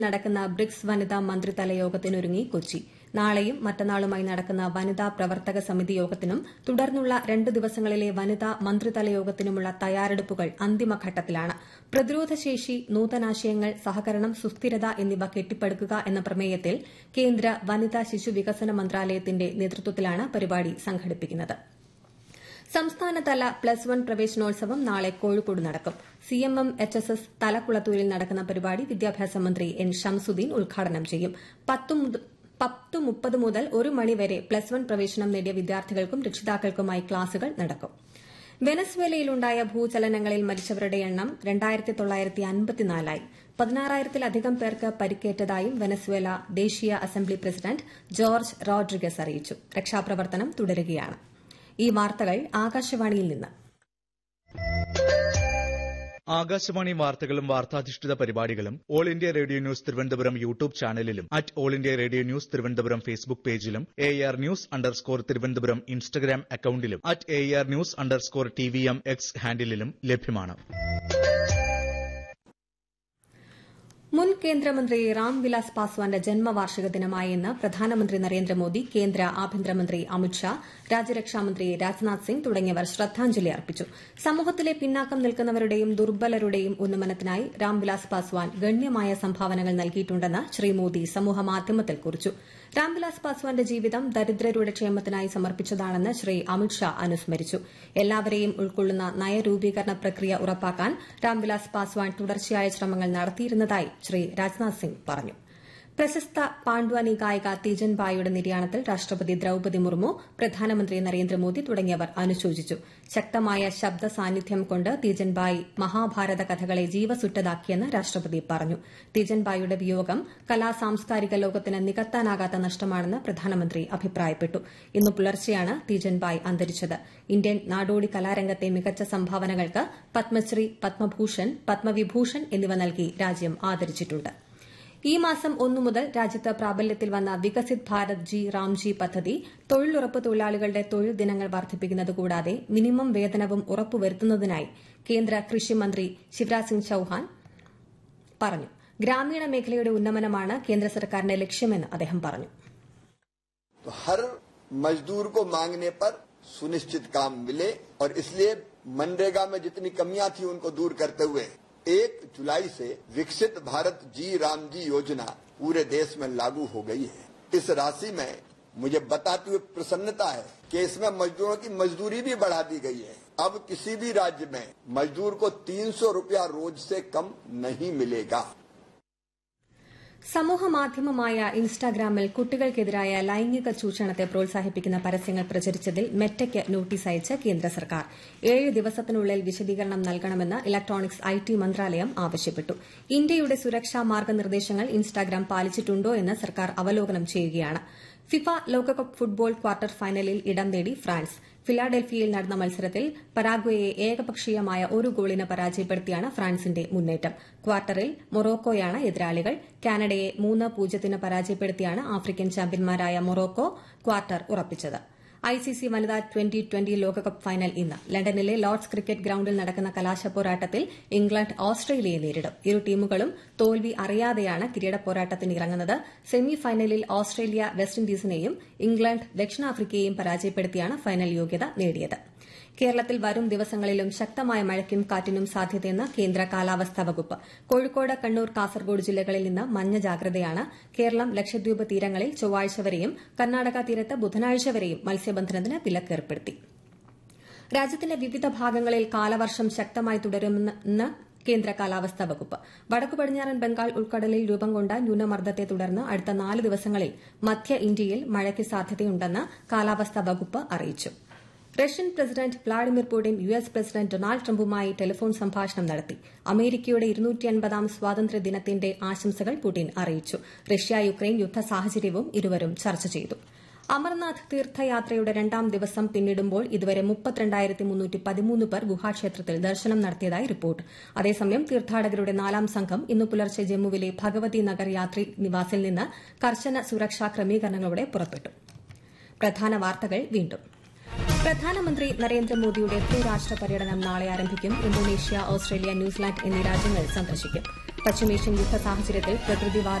നടക്കുന്ന ബ്രിക്സ് വനിതാ മന്ത്രിതല യോഗത്തിനൊരുങ്ങി കൊച്ചി നാളെയും മറ്റന്നാളുമായി നടക്കുന്ന വനിതാ പ്രവർത്തക സമിതി യോഗത്തിനും തുടർന്നുള്ള രണ്ട് ദിവസങ്ങളിലെ വനിതാ മന്ത്രിതല യോഗത്തിനുമുള്ള തയ്യാറെടുപ്പുകൾ അന്തിമഘട്ടത്തിലാണ് പ്രതിരോധശേഷി നൂതനാശയങ്ങൾ സഹകരണം സുസ്ഥിരത എന്നിവ കെട്ടിപ്പടുക്കുക എന്ന പ്രമേയത്തിൽ കേന്ദ്ര വനിതാ ശിശു വികസന മന്ത്രാലയത്തിന്റെ നേതൃത്വത്തിലാണ് പരിപാടി സംഘടിപ്പിക്കുന്നത് സംസ്ഥാനതല പ്ലസ് വൺ പ്രവേശനോത്സവം നാളെ കോഴിക്കോട് നടക്കും സിഎംഎം എച്ച് എസ് എസ് തലക്കുളത്തൂരിൽ നടക്കുന്ന പരിപാടി വിദ്യാഭ്യാസ മന്ത്രി എൻ ഷംസുദ്ദീൻ ഉദ്ഘാടനം ചെയ്യും പത്ത് മുപ്പത് മുതൽ ഒരു മണിവരെ പ്ലസ് വൺ പ്രവേശനം നേടിയ വിദ്യാർത്ഥികൾക്കും രക്ഷിതാക്കൾക്കുമായി ക്ലാസുകൾ നടക്കും വെനസ്വേലയിലുണ്ടായ ഭൂചലനങ്ങളിൽ മരിച്ചവരുടെ എണ്ണം രണ്ടായിരത്തി തൊള്ളായിരത്തി അൻപത്തിനാലായി പതിനാറായിരത്തിലധികം പേർക്ക് പരിക്കേറ്റതായും വെനസ്വേല ദേശീയ അസംബ്ലി പ്രസിഡന്റ് ജോർജ് റോഡ്രിഗസ് അറിയിച്ചു രക്ഷാപ്രവർത്തനം തുടരുകയാണ് ഈ വാർത്തകൾ ആകാശവാണിയിൽ നിന്ന് ആകാശവാണി വാർത്തകളും വാർത്താധിഷ്ഠിത പരിപാടികളും all India radio news Thiruvananthapuram YouTube ചാനലിലും at all India radio news Thiruvananthapuram Facebook പേജിലും A R news underscore Thiruvananthapuram Instagram അക്കൌണ്ടിലും at A R news underscore T V M X ഹാൻഡിലും ലഭ്യമാണ് മുൻ കേന്ദ്രമന്ത്രി രാംവിലാസ് പാസ്വാന്റെ ജന്മവാർഷിക ദിനമായ ഇന്ന് പ്രധാനമന്ത്രി നരേന്ദ്രമോദി കേന്ദ്ര ആഭ്യന്തരമന്ത്രി അമിത്ഷാ രാജ്യരക്ഷാമന്ത്രി രാജ്നാഥ് സിംഗ് തുടങ്ങിയവർ ശ്രദ്ധാഞ്ജലി അർപ്പിച്ചു സമൂഹത്തിലെ പിന്നാക്കം നിൽക്കുന്നവരുടെയും ദുർബലരുടെയും ഉന്നമനത്തിനായി രാംവിലാസ് പാസ്വാൻ ഗണ്യമായ സംഭാവനകൾ നൽകിയിട്ടുണ്ടെന്ന് ശ്രീ മോദി സമൂഹമാധ്യമത്തിൽ കുറിച്ചു രാംവിലാസ് പാസ്വാന്റെ ജീവിതം ദരിദ്രരുടെ ക്ഷേമത്തിനായി സമർപ്പിച്ചതാണെന്ന് ശ്രീ അമിത്ഷാ അനുസ്മരിച്ചു എല്ലാവരെയും ഉൾക്കൊള്ളുന്ന നയരൂപീകരണ പ്രക്രിയ ഉറപ്പാക്കാൻ രാംവിലാസ് പാസ്വാൻ തുടർച്ചയായ ശ്രമങ്ങൾ നടത്തിയിരുന്നതായി ശ്രീ രാജ്നാഥ് സിംഗ് പറഞ്ഞു പ്രശസ്ത പാണ്ഡ്വാനി ഗായിക തീജൻ ബായിയുടെ നിര്യാണത്തിൽ രാഷ്ട്രപതി ദ്രൌപതി മുർമു പ്രധാനമന്ത്രി നരേന്ദ്രമോദി തുടങ്ങിയവർ അനുശോചിച്ചു ശക്തമായ ശബ്ദ സാന്നിധ്യം കൊണ്ട് തീജൻ ബായി മഹാഭാരത കഥകളെ ജീവസുറ്റതാക്കിയെന്ന് രാഷ്ട്രപതി പറഞ്ഞു തീജൻ ബായിയുടെ വിയോഗം കലാ സാംസ്കാരിക ലോകത്തിന് നികത്താനാകാത്ത നഷ്ടമാണെന്ന് പ്രധാനമന്ത്രി അഭിപ്രായപ്പെട്ടു ഇന്ന് പുലർച്ചെയാണ് തീജൻ ബായ് അന്തരിച്ചത് ഇന്ത്യൻ നാടോടി കലാരംഗത്തെ മികച്ച സംഭാവനകൾക്ക് പത്മശ്രീ പത്മഭൂഷൺ പത്മവിഭൂഷൺ എന്നിവ നൽകി രാജ്യം ആദരിച്ചിട്ടുണ്ട് ഈ മാസം ഒന്നു മുതൽ രാജ്യത്ത് പ്രാബല്യത്തിൽ വന്ന വികസിത് ഭാരത് ജി റാംജി പദ്ധതി തൊഴിലുറപ്പ് തൊഴിലാളികളുടെ തൊഴിൽ ദിനങ്ങൾ വർദ്ധിപ്പിക്കുന്നത് കൂടാതെ മിനിമം വേതനവും ഉറപ്പുവരുത്തുന്നതിനായി കേന്ദ്ര കൃഷിമന്ത്രി ശിവരാജ് സിംഗ് ചൌഹാൻ പറഞ്ഞു ഗ്രാമീണ മേഖലയുടെ ഉന്നമനമാണ് കേന്ദ്ര സർക്കാരിന്റെ ലക്ഷ്യമെന്ന് അദ്ദേഹം പറഞ്ഞു हर मजदूर को मांगने पर सुनिश्चित काम मिले और इसलिए मनरेगा में जितनी कमियां थी उनको दूर करते हुए एक जुलाई से विकसित भारत जी राम जी योजना पूरे देश में लागू हो गई है इस राशि में मुझे बताते हुए प्रसन्नता है कि इसमें मजदूरों की मजदूरी भी बढ़ा दी गई है अब किसी भी राज्य में मजदूर को तीन सौ रूपया रोज से कम नहीं मिलेगा സമൂഹമാധ്യമമായ ഇൻസ്റ്റാഗ്രാമിൽ കുട്ടികൾക്കെതിരായ ലൈംഗിക ചൂഷണത്തെ പ്രോത്സാഹിപ്പിക്കുന്ന പരസ്യങ്ങൾ പ്രചരിച്ചതിൽ മെറ്റയ്ക്ക് നോട്ടീസ് അയച്ച് കേന്ദ്ര സർക്കാർ ഏഴ് ദിവസത്തിനുള്ളിൽ വിശദീകരണം നൽകണമെന്ന് ഇലക്ട്രോണിക്സ് ഐ ടി മന്ത്രാലയം ആവശ്യപ്പെട്ടു ഇന്ത്യയുടെ സുരക്ഷാ മാർഗ്ഗനിർദ്ദേശങ്ങൾ ഇൻസ്റ്റാഗ്രാം പാലിച്ചിട്ടുണ്ടോ എന്ന് സർക്കാർ അവലോകനം ചെയ്യുകയാണ് ഫിഫ ലോകകപ്പ് ഫുട്ബോൾ ക്വാർട്ടർ ഫൈനലിൽ ഇടം നേടി ഫ്രാൻസ് ഫിലാഡൽഫിയയിൽ നടന്ന മത്സരത്തിൽ പരാഗ്വയെ ഏകപക്ഷീയമായ ഒരു ഗോളിന് പരാജയപ്പെടുത്തിയാണ് ഫ്രാൻസിന്റെ മുന്നേറ്റം ക്വാർട്ടറിൽ മൊറോക്കോയാണ് എതിരാളികൾ കാനഡയെ മൂന്ന് പൂജ്യത്തിന് പരാജയപ്പെടുത്തിയാണ് ആഫ്രിക്കൻ ചാമ്പ്യന്മാരായ മൊറോക്കോ ക്വാർട്ടർ ഉറപ്പിച്ചത് ഐസിസി വനിതാ ട്വന്റി ട്വന്റി ലോകകപ്പ് ഫൈനൽ ഇന്ന് ലണ്ടനിലെ ലോർഡ്സ് ക്രിക്കറ്റ് ഗ്രൌണ്ടിൽ നടക്കുന്ന കലാശ പോരാട്ടത്തിൽ ഇംഗ്ലണ്ട് ഓസ്ട്രേലിയയെ നേരിടും ഇരു ടീമുകളും തോൽവി അറിയാതെയാണ് കിരീട പോരാട്ടത്തിന് ഇറങ്ങുന്നത് സെമി ഫൈനലിൽ ഓസ്ട്രേലിയ വെസ്റ്റ് ഇൻഡീസിനെയും ഇംഗ്ലണ്ട് ദക്ഷിണാഫ്രിക്കയെയും പരാജയപ്പെടുത്തിയാണ് ഫൈനൽ യോഗ്യത നേടിയത് കേരളത്തിൽ വരും ദിവസങ്ങളിലും ശക്തമായ മഴയ്ക്കും കാറ്റിനും സാധ്യതയെന്ന് കേന്ദ്ര കാലാവസ്ഥാ വകുപ്പ് കോഴിക്കോട് കണ്ണൂർ കാസർഗോഡ് ജില്ലകളിൽ നിന്ന് മഞ്ഞ ജാഗ്രതയാണ് കേരളം ലക്ഷദ്വീപ് തീരങ്ങളിൽ ചൊവ്വാഴ്ച വരെയും കർണാടക തീരത്ത് ബുധനാഴ്ച വരെയും മത്സ്യബന്ധനത്തിന് വിലക്കേർപ്പെടുത്തി രാജ്യത്തിന്റെ വിവിധ ഭാഗങ്ങളിൽ കാലവർഷം ശക്തമായി തുടരുമെന്ന് കേന്ദ്ര കാലാവസ്ഥാ വകുപ്പ് വടക്കു പടിഞ്ഞാറൻ ബംഗാൾ ഉൾക്കടലിൽ രൂപം കൊണ്ട ന്യൂനമർദ്ദത്തെ തുടർന്ന് അടുത്ത നാല് ദിവസങ്ങളിൽ മധ്യ ഇന്ത്യയിൽ മഴയ്ക്ക് സാധ്യതയുണ്ടെന്ന് കാലാവസ്ഥാ വകുപ്പ് അറിയിച്ചു Russian president Vladimir Putin U S president Donald ട്രംപുമായി ടെലിഫോൺ സംഭാഷണം നടത്തി അമേരിക്കയുടെ ഇരുന്നൂറ്റിയൻപതാം സ്വാതന്ത്ര്യ ദിനത്തിന്റെ ആശംസകൾ പുടിൻ അറിയിച്ചു റഷ്യ യുക്രൈൻ യുദ്ധ സാഹചര്യവും ഇരുവരും ചർച്ച ചെയ്തു അമർനാഥ് തീർത്ഥയാത്രയുടെ രണ്ടാം ദിവസം പിന്നിടുമ്പോൾ ഇതുവരെ പേർ ഗുഹാക്ഷേത്രത്തിൽ ദർശനം നടത്തിയതായി റിപ്പോർട്ട് അതേസമയം തീർത്ഥാടകരുടെ നാലാം സംഘം ഇന്ന് പുലർച്ചെ ജമ്മുവിലെ ഭഗവതി നഗർ യാത്രി നിവാസിൽ നിന്ന് കർശന സുരക്ഷാ ക്രമീകരണങ്ങളോടെ പുറപ്പെട്ടു പ്രധാന വാർത്തകൾ വീണ്ടും പ്രധാനമന്ത്രി നരേന്ദ്രമോദിയുടെ ത്രിരാഷ്ട്ര പര്യടനം നാളെ ആരംഭിക്കും ഇന്തോനേഷ്യ ഓസ്ട്രേലിയ ന്യൂസിലാൻഡ് എന്നീ രാജ്യങ്ങൾ സന്ദർശിക്കും പശ്ചിമേഷ്യൻ യുദ്ധ സാഹചര്യത്തിൽ പ്രകൃതിവാത